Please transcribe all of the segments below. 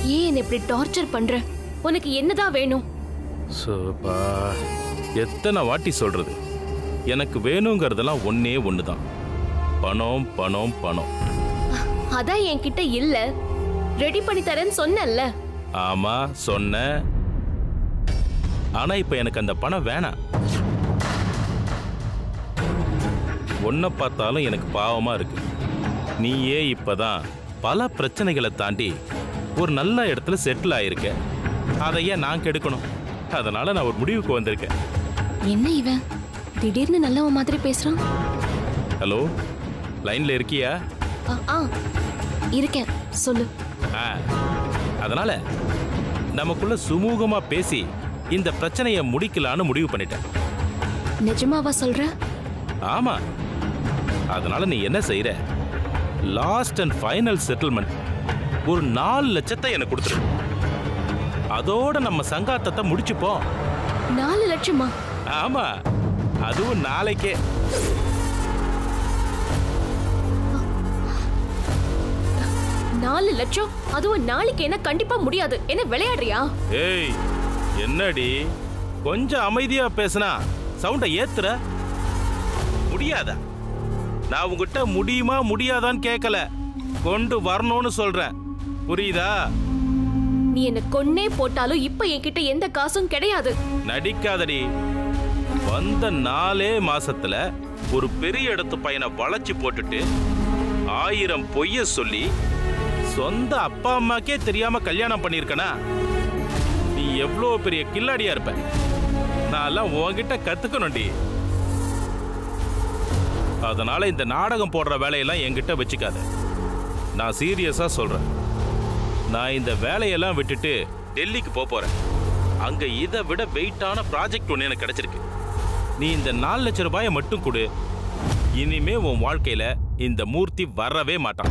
ஏன் என்னை இப்படி டார்ச்சர் பண்ற உனக்கு என்னதான் வேணும் சோப்பா எத்தனை வாட்டி சொல்றது எனக்கு வேணுங்கிறதெல்லாம் ஒன்னே ஒண்ணுதான் பணம் பணம் பணம் அதான் என்கிட்ட இல்ல ரெடி பண்ணி தரேன்னு சொன்னேன்ல ஆமா சொன்ன ஆனா இப்ப எனக்கு அந்த பணம் வேணாம் உன்னை பார்த்தாலும் எனக்கு பாவமா இருக்கு நீயே இப்பதான் பல பிரச்சனைகளை தாண்டி ஒரு நல்ல இடத்துல செட்டில் ஆயிருக்க அதை ஏன் நான் கெடுக்கணும் அதனால நான் ஒரு முடிவுக்கு வந்திருக்கேன் என்ன இவன் திடீர்னு நல்லவன் மாதிரி பேசுறான் ஹலோ லைன்ல இருக்கியா ஆ, ஆ இருக்கேன் சொல்லு ஆ, அதனால நமக்குள்ள சுமூகமா பேசி இந்த பிரச்சனையை முடிக்கலான்னு முடிவு பண்ணிட்டேன் நிஜமாவா சொல்ற ஆமா அதனால நீ என்ன செய்யற லாஸ்ட் அண்ட் ஃபைனல் செட்டில்மெண்ட் ஒரு நாலு லட்சத்தை எனக்கு கொடுத்துரு அதோட நம்ம சங்காத்தத்தை முடிச்சுப்போம் நாலு லட்சமா ஆமா அதுவும் நாளைக்கே நாலு லட்சம் அதுவும் நாளைக்கு என்ன கண்டிப்பா முடியாது என்ன விளையாடுறியா ஏய் என்னடி கொஞ்சம் அமைதியா பேசுனா சவுண்ட ஏத்துற முடியாதா நான் உங்ககிட்ட முடியுமா முடியாதான்னு கேட்கல கொண்டு வரணும்னு சொல்றேன் புரியுதா நீ என்ன கொன்னே போட்டாலும் இப்ப என்கிட்ட எந்த காசும் கிடையாது நடிக்காதடி வந்த நாலே மாசத்துல ஒரு பெரிய இடத்து பையனை வளைச்சு போட்டுட்டு ஆயிரம் பொய்ய சொல்லி சொந்த அப்பா அம்மாக்கே தெரியாம கல்யாணம் பண்ணியிருக்கனா நீ எவ்வளோ பெரிய கில்லாடியா இருப்ப நான் எல்லாம் உன்கிட்ட கத்துக்கணும்டி அதனால இந்த நாடகம் போடுற வேலையெல்லாம் என்கிட்ட வச்சுக்காத நான் சீரியஸா சொல்றேன் நான் இந்த வேலையெல்லாம் விட்டுட்டு டெல்லிக்கு போக போறேன் அங்க இதை விட வெயிட்டான ப்ராஜெக்ட் ஒன்று எனக்கு கிடைச்சிருக்கு நீ இந்த நாலு லட்சம் ரூபாயை மட்டும் கொடு இனிமே உன் வாழ்க்கையில இந்த மூர்த்தி வரவே மாட்டான்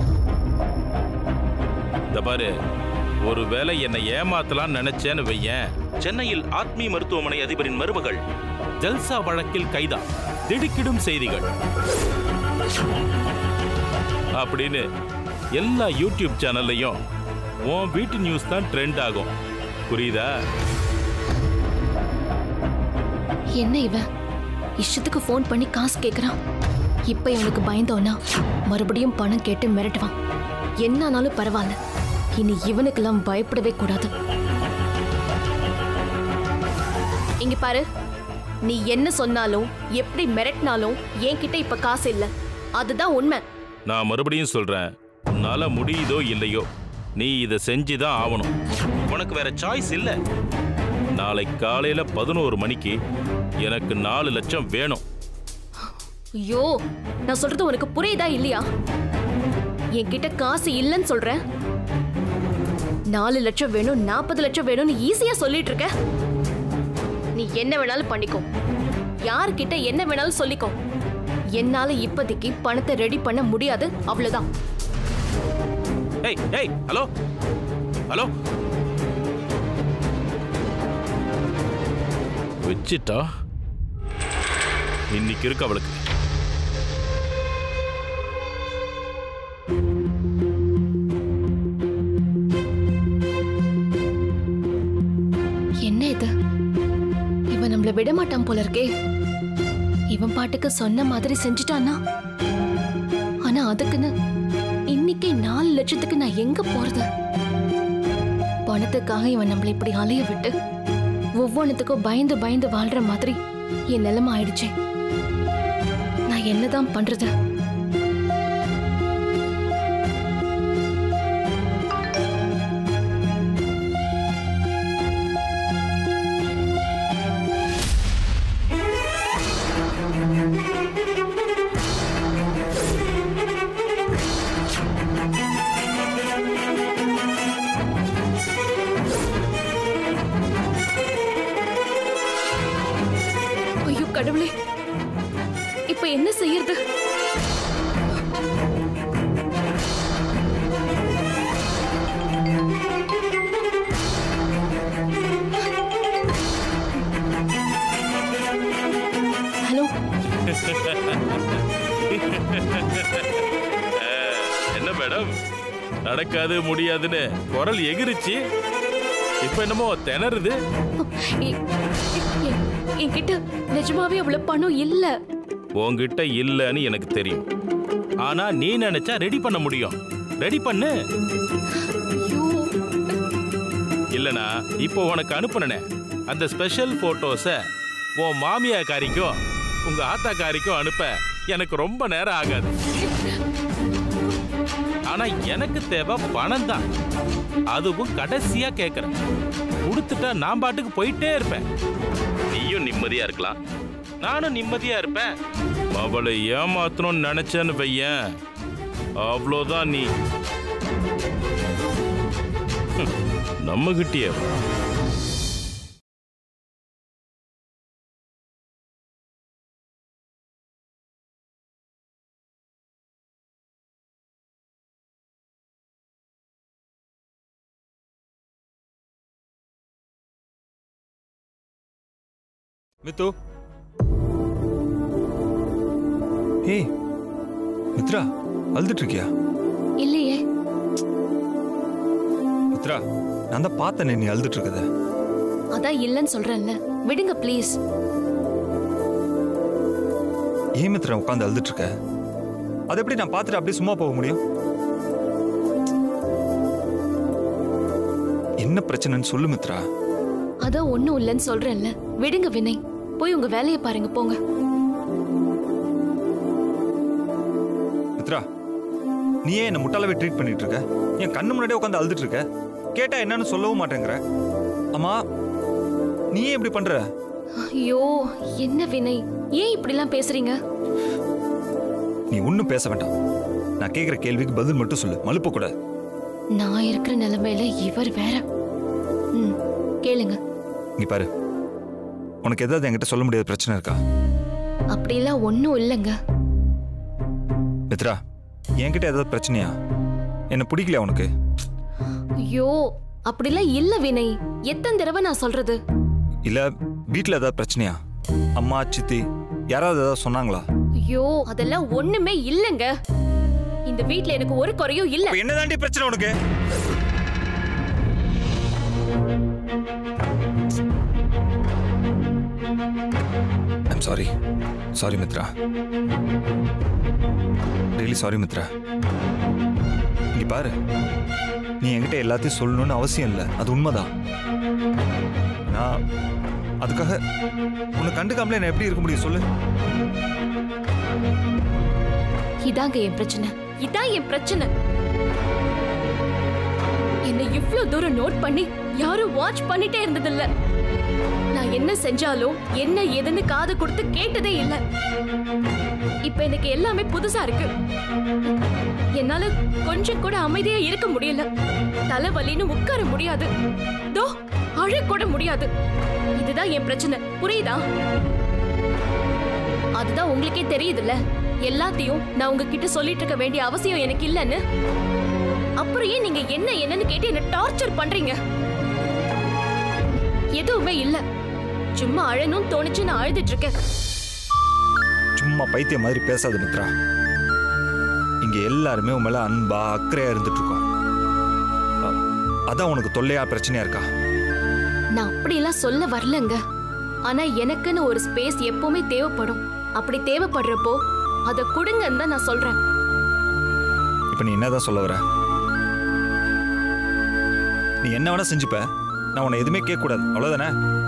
இந்த பாரு ஒருவேளை என்னை ஏமாத்தலாம்னு நினைச்சேன்னு வையேன் சென்னையில் ஆத்மி மருத்துவமனை அதிபரின் மருமகள் ஜல்சா வழக்கில் கைதா திடுக்கிடும் செய்திகள் அப்படின்னு எல்லா யூடியூப் சேனல்லையும் உன் வீட்டு நியூஸ் தான் ட்ரெண்ட் ஆகும் புரியுதா என்ன இவன் இஷ்டத்துக்கு ஃபோன் பண்ணி காசு கேக்குறான் இப்ப இவனுக்கு பயந்தோன்னா மறுபடியும் பணம் கேட்டு மிரட்டுவான் என்ன ஆனாலும் பரவாயில்ல இனி இவனுக்கெல்லாம் பயப்படவே கூடாது இங்க பாரு நீ என்ன சொன்னாலும் எப்படி மிரட்டினாலும் என்கிட்ட இப்ப காசு இல்ல அதுதான் உண்மை நான் மறுபடியும் சொல்றேன் உன்னால முடியுதோ இல்லையோ நீ இதை செஞ்சுதான் ஆகணும் உனக்கு வேற சாய்ஸ் இல்ல நாளை காலையில பதினோரு மணிக்கு எனக்கு நாலு லட்சம் வேணும் ஐயோ நான் சொல்றது உனக்கு புரியுதா இல்லையா என்கிட்ட காசு இல்லைன்னு சொல்றேன் நாலு லட்சம் வேணும் நாற்பது லட்சம் வேணும்னு ஈஸியா சொல்லிட்டு இருக்க நீ என்ன வேணாலும் பண்ணிக்கோ யார்கிட்ட என்ன வேணாலும் சொல்லிக்கோ என்னால இப்போதைக்கு பணத்தை ரெடி பண்ண முடியாது அவ்வளவுதான் ஏய் ஏய் ஹலோ ஹலோ வச்சிட்டா இன்னைக்கு இருக்கு அவளுக்கு என்ன இது இவன் நம்மள விட மாட்டான் போல இருக்கே இவன் பாட்டுக்கு சொன்ன மாதிரி செஞ்சுட்டானா ஆனா அதுக்குன்னு இன்னைக்கே நாலு லட்சத்துக்கு நான் எங்க போறது பணத்துக்காக இவன் நம்மள இப்படி அலைய விட்டு ஒவ்வொன்றுத்துக்கும் பயந்து பயந்து வாழ்ற மாதிரி என் நிலைமை ஆயிடுச்சே நான் என்னதான் பண்றது ஐயோ கடவுளே இப்ப என்ன செய்யறது நடக்காது முடியாதுன்னு குரல் எகிரிச்சு இப்ப என்னமோ திணறுது எ- எ- என்கிட்ட நிஜமாவே அவ்வளவு பணம் இல்ல உன்கிட்ட இல்லைன்னு எனக்கு தெரியும் ஆனா நீ நினைச்சா ரெடி பண்ண முடியும் ரெடி பண்ணு ஐயோ இல்லனா இப்போ உனக்கு அனுப்புனனே அந்த ஸ்பெஷல் போட்டோஸ உன் மாமியாக்காரிக்கும் உங்க ஆத்தாக்காரிக்கும் அனுப்ப எனக்கு ரொம்ப நேரம் ஆகாது ஆனா எனக்கு தேவை பணம் தான் அதுவும் கடைசியா கேக்குறேன் கொடுத்துட்டா நான் பாட்டுக்கு போயிட்டே இருப்பேன் நீயும் நிம்மதியா இருக்கலாம் நானும் நிம்மதியா இருப்பேன் அவளை ஏமாத்தணும்னு நினைச்சேன்னு வையேன் அவ்வளோதான் நீ நம்ம கிட்டியே மித்து ஏய் மித்ரா அழுதுட்டு இருக்கியா இல்லையே மித்ரா நான் தான் பார்த்தேனே நீ அழுதுட்டு இருக்கத அதான் இல்லைன்னு சொல்றேன்ல விடுங்க ப்ளீஸ் ஏன் மித்ரா உட்காந்து அழுதுட்டு இருக்க அதை எப்படி நான் பார்த்துட்டு அப்படியே சும்மா போக முடியும் என்ன பிரச்சனைன்னு சொல்லு மித்ரா அதான் ஒண்ணும் இல்லைன்னு சொல்றேன்ல விடுங்க வினய் போய் உங்க வேலையை பாருங்க போங்க மித்ரா நீ ஏன் என்ன முட்டாளாவே ட்ரீட் பண்ணிட்டு இருக்க என் கண்ணு முன்னாடியே உட்காந்து அழுதுட்டு இருக்க கேட்டா என்னன்னு சொல்லவும் மாட்டேங்கிற அம்மா நீ ஏன் இப்படி பண்ற ஐயோ என்ன வினய் ஏன் இப்படிலாம் பேசுறீங்க நீ ஒன்றும் பேச வேண்டாம் நான் கேட்குற கேள்விக்கு பதில் மட்டும் சொல்லு மலுப்ப கூடாது நான் இருக்கிற நிலைமையில இவர் வேற ம் கேளுங்க இங்க பாரு உனக்கு ஏதாவது என்கிட்ட சொல்ல முடியாத பிரச்சனை இருக்கா அப்படிலாம் ஒன்றும் இல்லைங்க மித்ரா என்கிட்ட ஏதாவது பிரச்சனையா என்ன பிடிக்கலையா உனக்கு ஐயோ அப்படிலாம் இல்ல வினய் எத்தனை தடவை நான் சொல்றது இல்ல வீட்டில் ஏதாவது பிரச்சனையா அம்மா சித்தி யாராவது ஏதாவது சொன்னாங்களா ஐயோ அதெல்லாம் ஒண்ணுமே இல்லைங்க இந்த வீட்ல எனக்கு ஒரு குறையும் இல்ல இப்ப என்னதாண்டி பிரச்சனை உனக்கு I'm sorry sorry Mitra really sorry Mitra இங்க பாரு நீ என்கிட்ட எல்லாத்தையும் சொல்லணும்னு அவசியம் இல்லை அது உண்மைதான் நான் அதுக்காக உன்னை கண்டுக்காமலே நான் எப்படி இருக்க முடியும் சொல்லு இதாங்க என் பிரச்சனை இதான் என் பிரச்சனை என்னை இவ்ளோ தூரம் நோட் பண்ணி யாரும் வாட்ச் பண்ணிட்டே இருந்ததில்ல நான் என்ன செஞ்சாலும் என்ன ஏதுன்னு காது கொடுத்து கேட்டதே இல்ல இப்ப எனக்கு எல்லாமே புதுசா இருக்கு என்னால கொஞ்சம் கூட அமைதியா இருக்க முடியல தலைவலின்னு உட்கார முடியாது தோ அழ கூட முடியாது இதுதான் என் பிரச்சனை புரியுதா அதுதான் உங்களுக்கே தெரியுதுல்ல எல்லாத்தையும் நான் உங்ககிட்ட சொல்லிட்டு இருக்க வேண்டிய அவசியம் எனக்கு இல்லைன்னு அப்புறம் ஏன் நீங்க என்ன என்னன்னு கேட்டு என்ன டார்ச்சர் பண்றீங்க எதுவுமே இல்ல சும்மா அழணும் தோணுச்சு நான் அழுதுட்டு இருக்கேன் சும்மா பைத்தியம் மாதிரி பேசாத மித்ரா இங்க எல்லாருமே உன் மேல அன்பா அக்கறையா இருந்துட்டு இருக்கோம் அ- அதான் உனக்கு தொல்லையா பிரச்சனையா இருக்கா நான் அப்படியெல்லாம் சொல்ல வரலங்க ஆனா எனக்குன்னு ஒரு ஸ்பேஸ் எப்பவுமே தேவைப்படும் அப்படி தேவைப்படுறப்போ அதை கொடுங்கன்னு தான் நான் சொல்றேன் இப்ப நீ என்னதான் சொல்ல வர நீ என்ன வேணா செஞ்சுப்ப நான் உன்னை எதுவுமே கேட்க கூடாது அவ்வளவுதானே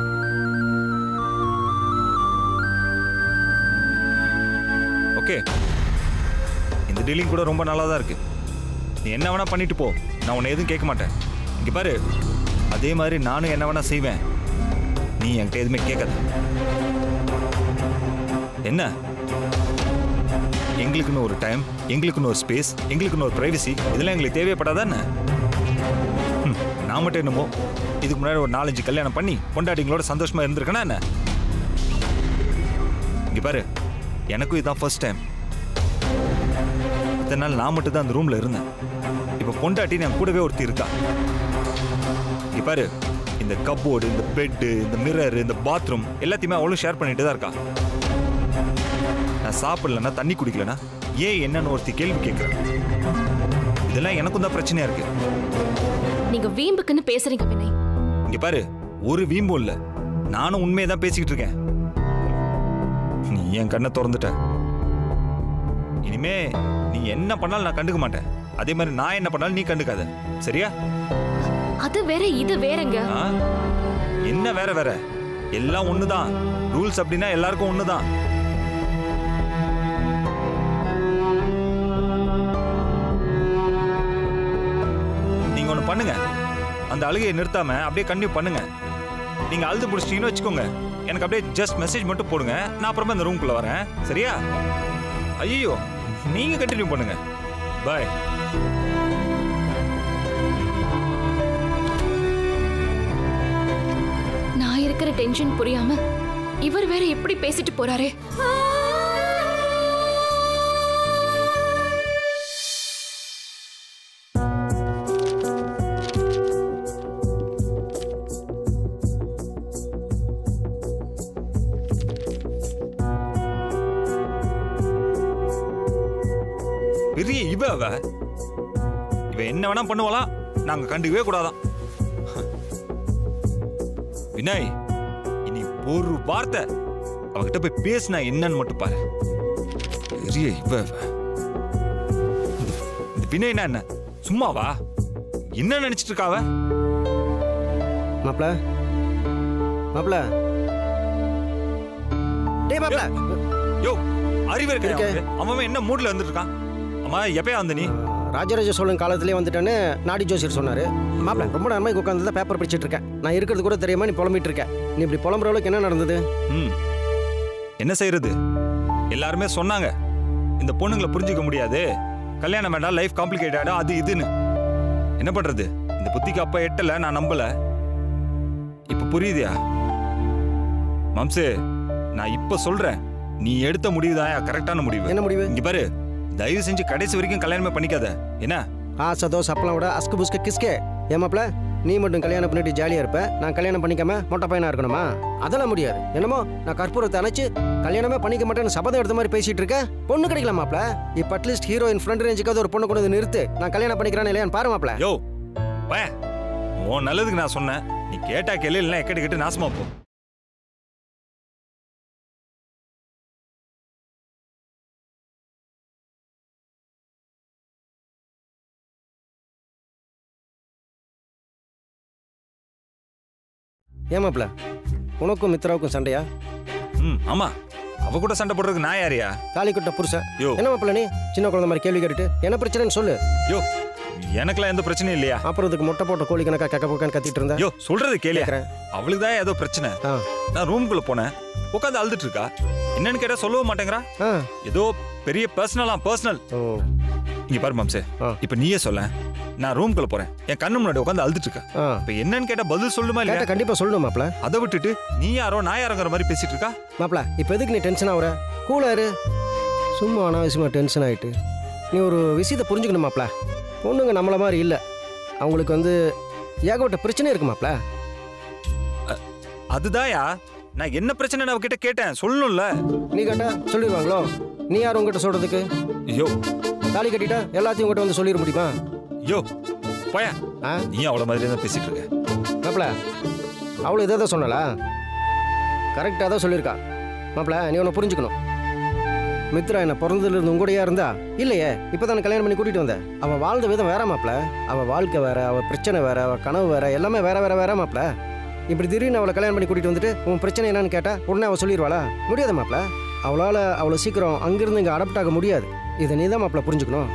ஓகே இந்த டீலிங் கூட ரொம்ப நல்லா தான் இருக்கு நீ என்ன வேணா பண்ணிட்டு போ நான் உன்னை எதுவும் கேட்க மாட்டேன் இங்க பாரு அதே மாதிரி நானும் என்ன வேணா செய்வேன் நீ என்கிட்ட எதுவுமே கேட்காத என்ன எங்களுக்குன்னு ஒரு டைம் எங்களுக்குன்னு ஒரு ஸ்பேஸ் எங்களுக்குன்னு ஒரு ப்ரைவசி இதெல்லாம் எங்களுக்கு தேவைப்படாதானே ம், நான் மட்டும் என்னமோ இதுக்கு முன்னாடி ஒரு நாலஞ்சு கல்யாணம் பண்ணி பொண்டாட்டிங்களோட சந்தோஷமா இருந்திருக்கேனா என்ன இங்க பாரு எனக்கும் இதுதான் ஃபர்ஸ்ட் டைம் இத்தனை நாள் நான் மட்டும் தான் அந்த ரூம்ல இருந்தேன் இப்போ பொண்டாட்டி என் கூடவே ஒருத்தி இருக்கா இங்க பாரு இந்த கப்போர்டு இந்த பெட்டு இந்த மிரர் இந்த பாத்ரூம் எல்லாத்தையுமே அவளும் ஷேர் பண்ணிட்டு தான் இருக்கா நான் சாப்பிடலன்னா தண்ணி குடிக்கலனா ஏன் என்னன்னு ஒருத்தி கேள்வி கேட்குறேன் இதெல்லாம் எனக்கும் தான் பிரச்சனையா இருக்கு நீங்க வீம்புக்குன்னு பேசுறீங்க வினய் இங்க பாரு ஒரு வீம்பும் இல்ல நானும் உண்மையை தான் பேசிக்கிட்டு இருக்கேன் நீ என் கண்ணை திறந்துட்ட இனிமே நீ என்ன பண்ணாலும் நான் கண்டுக்க மாட்டேன் அதே மாதிரி நான் என்ன பண்ணாலும் நீ கண்டுக்காத சரியா அது வேற இது வேறங்க ஆ? என்ன வேற வேற எல்லாம் ஒண்ணுதான் ரூல்ஸ் அப்படின்னா எல்லாருக்கும் ஒண்ணுதான் நீங்க ஒண்ணு பண்ணுங்க அந்த அழுகையை நிறுத்தாம அப்படியே கண்டினியூ பண்ணுங்க நீங்க அழுது பிடிச்சிட்டீங்கன்னு வச்சுக்கோங்க எனக்கு அப்படியே ஜஸ்ட் மெசேஜ் மட்டும் போடுங்க நான் அப்புறமா இந்த ரூம்குள்ள வரேன் சரியா ஐயோ நீங்க கண்டினியூ பண்ணுங்க பாய் நான் இருக்கிற டென்ஷன் புரியாம இவர் வேற எப்படி பேசிட்டு போறாரே பெரிய இவ அவ இவ என்ன வேணா பண்ணுவாளாம் நாங்க கண்டுக்கவே கூடாதான் வினய் இனி ஒரு வார்த்தை அவகிட்ட போய் பேசினா என்னன்னு மட்டும் பாரு பெரிய இவ அவ இந்த- இந்த வினய்னா என்ன சும்மாவா என்ன நினைச்சிட்டு இருக்கா அவ மாப்ள மாப்ள டேய் மாப்ள யோ அறிவு இருக்க இருக்கே. அவன் அவன் என்ன மூட்ல வந்துட்டு இருக்கான் அம்மா எப்பயா வந்த நீ ராஜராஜ சோழன் காலத்திலே வந்துட்டேன்னு நாடி ஜோசியர் சொன்னாரு மாப்ள ரொம்ப நேரமா இங்க உட்காந்து தான் பேப்பர் படிச்சிட்டு இருக்கேன் நான் இருக்கிறது கூட தெரியாம நீ புலம்பிட்டு இருக்க நீ இப்படி புலம்புற அளவுக்கு என்ன நடந்தது ம் என்ன செய்யறது எல்லாருமே சொன்னாங்க இந்த பொண்ணுங்களை புரிஞ்சுக்க முடியாது கல்யாணம் வேண்டாம் லைஃப் காம்ப்ளிகேட் ஆயிடும் அது இதுன்னு என்ன பண்றது இந்த புத்திக்கு அப்ப எட்டல நான் நம்பல இப்ப புரியுதியா மம்சு நான் இப்ப சொல்றேன் நீ எடுத்த முடிவு தான் கரெக்டான முடிவு என்ன முடிவு இங்க பாரு தயவு செஞ்சு கடைசி வரைக்கும் கல்யாணமே பண்ணிக்காத என்ன ஆசதோ சப்பளம் விட அஸ்கு புஸ்கு கிஸ்கே ஏன் மாப்ள நீ மட்டும் கல்யாணம் பண்ணிட்டு ஜாலியா இருப்ப நான் கல்யாணம் பண்ணிக்காம மொட்டை பையனா இருக்கணுமா அதெல்லாம் முடியாது என்னமோ நான் கற்பூரத்தை அணைச்சு கல்யாணமே பண்ணிக்க மாட்டேன்னு சபதம் எடுத்த மாதிரி பேசிட்டு இருக்க பொண்ணு கிடைக்கல மாப்ள இப்ப அட்லீஸ்ட் ஹீரோயின் ஃப்ரெண்ட் ரேஞ்சுக்காவது ஒரு பொண்ணு கொண்டு வந்து நிறுத்து நான் கல்யாணம் பண்ணிக்கிறேன்னு இல்லையான்னு பாரு மாப்ள யோ பய உன் நல்லதுக்கு நான் சொன்னேன் நீ கேட்டா கேளு இல்லைன்னா எக்கடி கட்டு நாசமா போ ஏன் மாப்ள உனக்கும் மித்ராவுக்கும் சண்டையா ம் ஆமா அவ கூட சண்டை போடுறதுக்கு நான் யாரியா தாலி கட்ட புருஷன் யோ என்ன மாப்பிள்ள நீ சின்ன குழந்தை மாதிரி கேள்வி கேட்டுட்டு என்ன பிரச்சனைன்னு சொல்லு யோ எனக்கெல்லாம் எந்த பிரச்சனையும் இல்லையா அப்புறம் இதுக்கு முட்டை போட்ட கோழி கணக்கா கக்க பக்கன்னு கத்திட்டு இருந்தேன் யோ சொல்றது கேளியா கேக்குறேன். அவளுக்கு தான் ஏதோ பிரச்சனை ஆ நான் ரூமுக்குள்ள போனேன் உட்காந்து அழுதுட்டு இருக்கா என்னன்னு கேட்டா சொல்லவும் மாட்டேங்கிறா ஆ ஏதோ பெரிய பர்சனலா பர்சனல் ஓ இங்க பாரு மாம்சே ஆ. இப்ப நீயே சொல்ல நான் ரூமுக்குள்ள போறேன் என் கண்ணு முன்னாடி உட்காந்து அழுதுட்டு இருக்கா ஆ இப்ப என்னன்னு கேட்டா பதில் சொல்லுமா கேட்ட இல்லையா கண்டிப்பா சொல்லணும் மாப்ள அதை விட்டுட்டு நீ யாரோ நான் யாரோங்கிற மாதிரி பேசிட்டு இருக்கா மாப்ள இப்போ எதுக்கு நீ டென்ஷன் ஆகுற கூலா இரு சும்மா அனாவசியமா டென்ஷன் ஆயிட்டு நீ ஒரு விஷயத்தை புரிஞ்சுக்கணும் மாப்ள பொண்ணுங்க நம்மள மாதிரி இல்லை அவங்களுக்கு வந்து ஏகப்பட்ட பிரச்சனை இருக்கு மாப்ள அதுதான்யா நான் என்ன பிரச்சனை அவகிட்ட கேட்டேன் சொல்லணும்ல நீ கேட்டா சொல்லிடுவாங்களோ நீ யார் உங்ககிட்ட சொல்றதுக்கு ஐயோ தாலி கட்டிட்டா எல்லாத்தையும் உங்ககிட்ட வந்து சொல்லிட முடியுமா யோ போய ஆ நீ அவள மாதிரி தான் பேசிட்டு இருக்க மாப்பிள அவளு இதை தான் சொன்னலா கரெக்டாக தான் சொல்லியிருக்கா மாப்பிள நீ ஒன்று புரிஞ்சுக்கணும் மித்ரா என்ன பிறந்ததுலேருந்து உங்கூடயா இருந்தா இல்லையே இப்போ தானே கல்யாணம் பண்ணி கூட்டிகிட்டு வந்தேன் அவள் வாழ்ந்த விதம் வேற மாப்பிள அவள் வாழ்க்கை வேற அவள் பிரச்சனை வேற அவள் கனவு வேற எல்லாமே வேற வேற வேற மாப்பிள இப்படி திடீர்னு அவளை கல்யாணம் பண்ணி கூட்டிகிட்டு வந்துட்டு உன் பிரச்சனை என்னன்னு கேட்டால் உடனே அவள் சொல்லிடுவாளா முடியாது மாப்பிள அவளால் அவ்வளோ சீக்கிரம் அங்கிருந்து இங்கே அடாப்ட் ஆக முடியாது இதை நீ தான் மாப்பிள புரிஞ்சுக்கணும்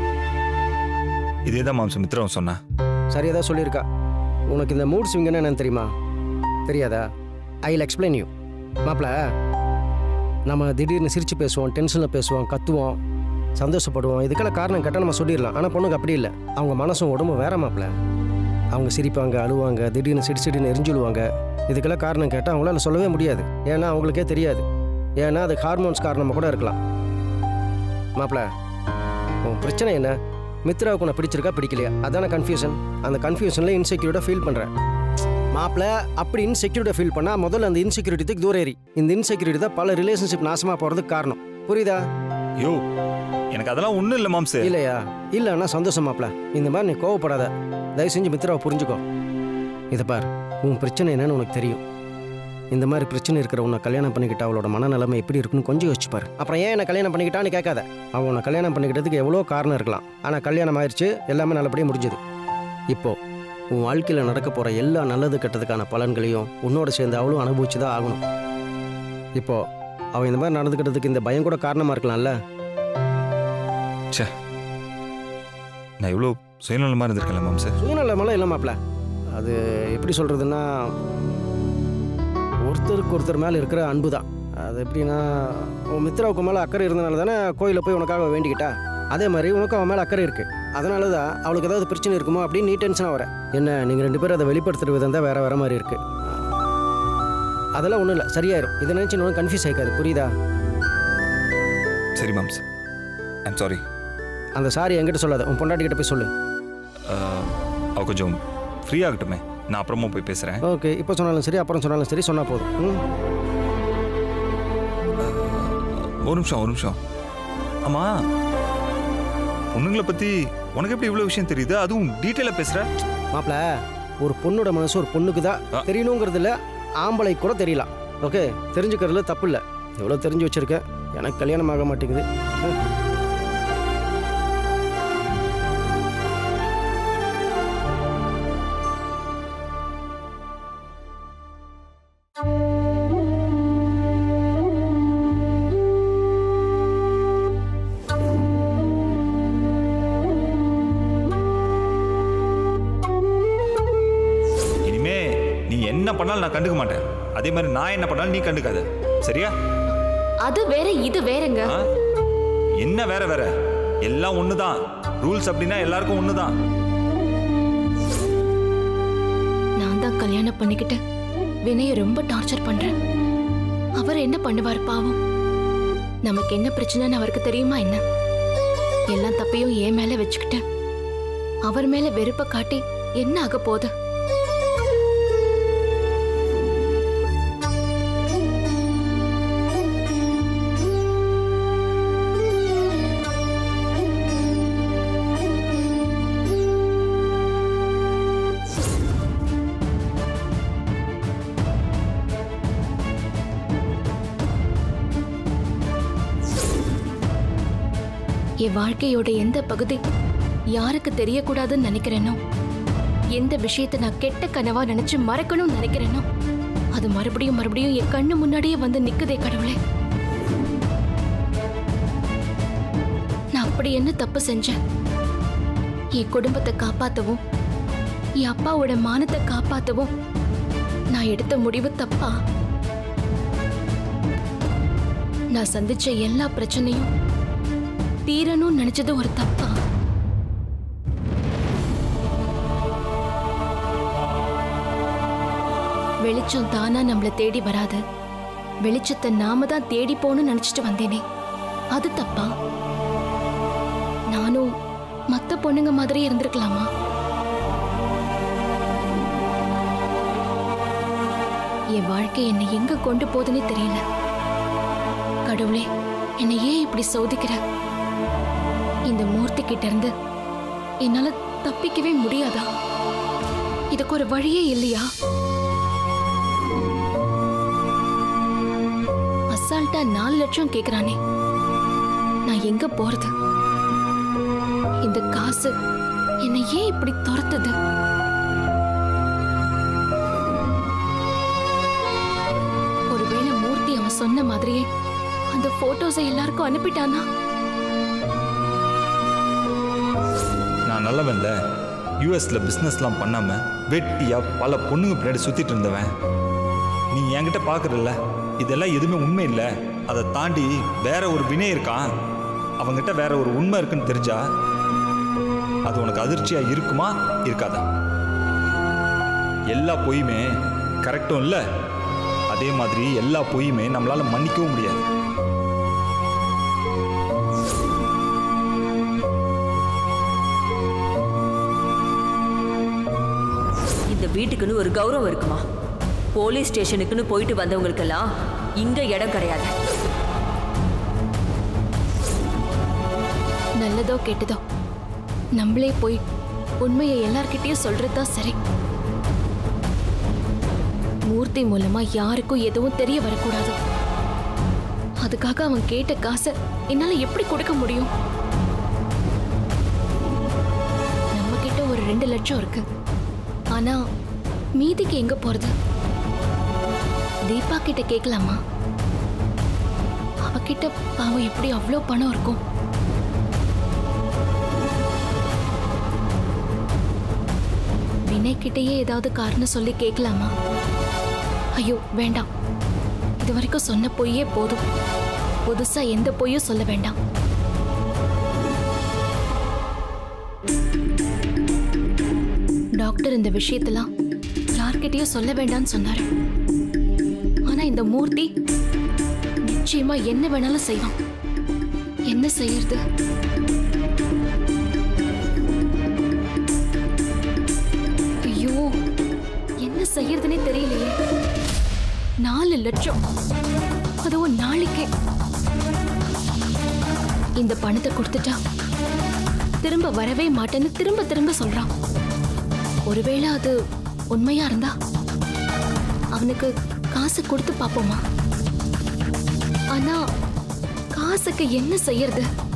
இதே தான் மாம்சம் மித்திரம் சொன்னா சரியாக தான் சொல்லியிருக்கா உனக்கு இந்த மூட் ஸ்விங்னா என்னன்னு தெரியுமா தெரியாதா ஐ வில் எக்ஸ்பிளைன் யூ மாப்பிள நம்ம திடீர்னு சிரிச்சு பேசுவோம் டென்ஷனில் பேசுவோம் கத்துவோம் சந்தோஷப்படுவோம் இதுக்கெல்லாம் காரணம் கேட்டால் நம்ம சொல்லிடலாம் ஆனால் பொண்ணுக்கு அப்படி இல்லை அவங்க மனசும் உடம்பும் வேற மாப்பிள அவங்க சிரிப்பாங்க அழுவாங்க திடீர்னு சிடி சிடின்னு எரிஞ்சுடுவாங்க இதுக்கெல்லாம் காரணம் கேட்டால் அவங்களால சொல்லவே முடியாது ஏன்னா அவங்களுக்கே தெரியாது ஏன்னா அது ஹார்மோன்ஸ் காரணமாக கூட இருக்கலாம் மாப்பிள உன் பிரச்சனை என்ன மித்ராவுக்கு உன்னை பிடிச்சிருக்கா பிடிக்கலையா அதான கன்ஃபியூஷன் அந்த கன்ஃபியூஷனில் இன்செக்யூரிட்டாக ஃபீல் பண்ணுறேன் மாப்பிள அப்படி இன்செக்யூரிட்டாக ஃபீல் பண்ணால் முதல்ல அந்த இன்செக்யூரிட்டிக்கு தூரம் ஏறி இந்த இன்செக்யூரிட்டி தான் பல ரிலேஷன்ஷிப் நாசமாக போகிறதுக்கு காரணம் புரியுதா யோ எனக்கு அதெல்லாம் ஒன்றும் இல்லை மாம்சு இல்லையா இல்லைன்னா சந்தோஷம் மாப்ள இந்த மாதிரி நீ கோவப்படாத தயவு செஞ்சு மித்ராவை புரிஞ்சுக்கோ இதை பார் உன் பிரச்சனை என்னன்னு உனக்கு தெரியும் இந்த மாதிரி பிரச்சனை இருக்கிற உன்னை கல்யாணம் பண்ணிக்கிட்ட அவளோட மனநிலைமை எப்படி இருக்குன்னு கொஞ்சம் யோசிச்சு பாரு அப்புறம் ஏன் என்ன கல்யாணம் பண்ணிக்கிட்டான்னு கேட்காத அவன் உன்னை கல்யாணம் பண்ணிக்கிட்டதுக்கு எவ்வளோ காரணம் இருக்கலாம் ஆனால் கல்யாணம் ஆயிடுச்சு எல்லாமே நல்லபடியாக முடிஞ்சது இப்போ உன் வாழ்க்கையில் நடக்க போகிற எல்லா நல்லது கெட்டதுக்கான பலன்களையும் உன்னோட சேர்ந்து அவளும் அனுபவிச்சு தான் ஆகணும் இப்போ அவன் இந்த மாதிரி நடந்துக்கிட்டதுக்கு இந்த பயம் கூட காரணமாக இருக்கலாம்ல நான் இவ்வளோ சுயநலமாக இருந்திருக்கேன்ல மாம்சு சுயநலமெல்லாம் இல்லை மாப்ள அது எப்படி சொல்கிறதுன்னா ஒருத்தருக்கு ஒருத்தர் மேலே இருக்கிற அன்பு தான் அது எப்படின்னா உன் மித்ராவுக்கு மேலே அக்கறை இருந்தனால தானே கோயிலில் போய் உனக்காக வேண்டிக்கிட்டா அதே மாதிரி உனக்கு அவன் மேலே அக்கறை இருக்குது அதனால தான் அவளுக்கு ஏதாவது பிரச்சனை இருக்குமோ அப்படின்னு நீ டென்ஷனாக வர என்ன நீங்கள் ரெண்டு பேரும் அதை வெளிப்படுத்துகிற விதம் தான் வேறு வேறு மாதிரி இருக்குது அதெல்லாம் ஒன்றும் இல்லை சரியாயிரும் இதை நினச்சி இன்னும் கன்ஃபியூஸ் ஆகிக்காது புரியுதா சரி மாம்ஸ் ஐம் சாரி அந்த சாரி என்கிட்ட சொல்லாத உன் பொண்டாட்டிக்கிட்ட போய் சொல்லு அவ கொஞ்சம் ஃப்ரீ ஆகட்டுமே நான் அப்புறமா போய் பேசுகிறேன் ஓகே இப்போ சொன்னாலும் சரி அப்புறம் சொன்னாலும் சரி சொன்னால் போதும் ம் ஒரு நிமிஷம் ஒரு நிமிஷம் ஆமாம் பொண்ணுங்களை பற்றி உனக்கு எப்படி இவ்வளோ விஷயம் தெரியுது அதுவும் டீட்டெயிலாக பேசுகிற மாப்ள ஒரு பொண்ணோட மனசு ஒரு பொண்ணுக்கு தான் ஆ. தெரியணுங்கிறதுல ஆம்பளை கூட தெரியலாம் ஓகே தெரிஞ்சுக்கிறதுல தப்பு இல்லை எவ்வளோ தெரிஞ்சு வச்சிருக்கேன் எனக்கு கல்யாணம் ஆக மாட்டேங்குது ஆ. இனிமே நீ என்ன பண்ணாலும் நான் கண்டுக்க மாட்டேன் அதே மாதிரி நான் என்ன பண்ணாலும் நீ கண்டுக்காத சரியா அது வேற இது வேறங்க ஆ? என்ன வேற வேற எல்லாம் ஒன்று தான் ரூல்ஸ் அப்படின்னா எல்லாருக்கும் ஒன்று தான் நான் தான் கல்யாணம் பண்ணிக்கிட்டு வினய ரொம்ப டார்ச்சர் பண்றேன் அவர் என்ன பண்ணுவார் பாவம் நமக்கு என்ன பிரச்சனைன்னு அவருக்கு தெரியுமா என்ன எல்லா தப்பையும் என் மேல வச்சுக்கிட்டு அவர் மேல வெறுப்ப காட்டி என்ன ஆக போகுது என் வாழ்க்கையோட எந்த பகுதி யாருக்கு தெரியக்கூடாதுன்னு நினைக்கிறேனோ எந்த விஷயத்தை நான் கெட்ட கனவா நினைச்சு மறக்கணும்னு நினைக்கிறேனோ அது மறுபடியும் மறுபடியும் என் கண்ணு முன்னாடியே வந்து நிக்குதே கடவுளே நான் அப்படி என்ன தப்பு செஞ்சேன் என் குடும்பத்தை காப்பாத்தவும் என் அப்பாவோட மானத்தை காப்பாத்தவும் நான் எடுத்த முடிவு தப்பா நான் சந்திச்ச எல்லா பிரச்சனையும் தீரணும்னு நினைச்சது ஒரு தப்பா வெளிச்சம் தானா நம்மள தேடி வராது வெளிச்சத்தை நாம தான் தேடி போகணும்னு நினைச்சிட்டு வந்தேனே அது தப்பா நானும் மத்த பொண்ணுங்க மாதிரி இருந்திருக்கலாமா என் வாழ்க்கை என்னை எங்க கொண்டு போகுதுன்னே தெரியல கடவுளே என்னை ஏன் இப்படி சோதிக்கிற இந்த மூர்த்தி கிட்ட இருந்து என்னால தப்பிக்கவே முடியாதா இதுக்கு ஒரு வழியே இல்லையா அசால்ட்டா நாலு லட்சம் கேக்குறானே நான் எங்க போறது இந்த காசு என்னை ஏன் இப்படி துரத்துது ஒருவேளை மூர்த்தி அவன் சொன்ன மாதிரியே அந்த போட்டோஸை எல்லாருக்கும் அனுப்பிட்டானா நான் நல்லவன்ல யூஎஸ்ல பிஸ்னஸ்லாம் பண்ணாம வெட்டியா பல பொண்ணுங்க பின்னாடி சுத்திட்டு இருந்தவன் நீ என்கிட்ட பார்க்கறல்ல இதெல்லாம் எதுவுமே உண்மை இல்லை அதை தாண்டி வேற ஒரு வினை இருக்கான் அவங்கிட்ட வேற ஒரு உண்மை இருக்குன்னு தெரிஞ்சா அது உனக்கு அதிர்ச்சியா இருக்குமா இருக்காதா எல்லா பொய்யுமே கரெக்டும் இல்லை அதே மாதிரி எல்லா பொய்யுமே நம்மளால மன்னிக்கவும் முடியாது இந்த வீட்டுக்குன்னு ஒரு கௌரவம் இருக்குமா போலீஸ் ஸ்டேஷனுக்குன்னு போயிட்டு வந்தவங்களுக்கெல்லாம் இங்க இடம் கிடையாது நல்லதோ கெட்டதோ நம்மளே போய் உண்மையை எல்லார்கிட்டயும் சொல்றதா சரி மூர்த்தி மூலமா யாருக்கும் எதுவும் தெரிய வரக்கூடாது அதுக்காக அவன் கேட்ட காசை என்னால எப்படி கொடுக்க முடியும் நம்ம கிட்ட ஒரு ரெண்டு லட்சம் இருக்கு ஆனா மீதிக்கு எங்க போறது தீபா கிட்ட கேட்கலாமா அவகிட்ட பாவம் எப்படி அவ்வளோ பணம் இருக்கும் வினய் கிட்டயே ஏதாவது காரணம் சொல்லி கேட்கலாமா ஐயோ வேண்டாம் இது வரைக்கும் சொன்ன பொய்யே போதும் புதுசா எந்த பொய்யும் சொல்ல வேண்டாம் டாக்டர் இந்த விஷயத்தெல்லாம் யார்கிட்டயும் சொல்ல வேண்டாம்னு சொன்னாரு ஆனா இந்த மூர்த்தி நிச்சயமா என்ன வேணாலும் செய்வான் என்ன செய்யறது ஐயோ என்ன செய்யறதுனே தெரியலையே நாலு லட்சம் அதுவும் நாளைக்கே இந்த பணத்தை கொடுத்துட்டா திரும்ப வரவே மாட்டேன்னு திரும்ப திரும்ப சொல்றான் ஒருவேளை அது உண்மையா இருந்தா அவனுக்கு காசு கொடுத்து பாப்போமா ஆனா காசுக்கு என்ன செய்யறது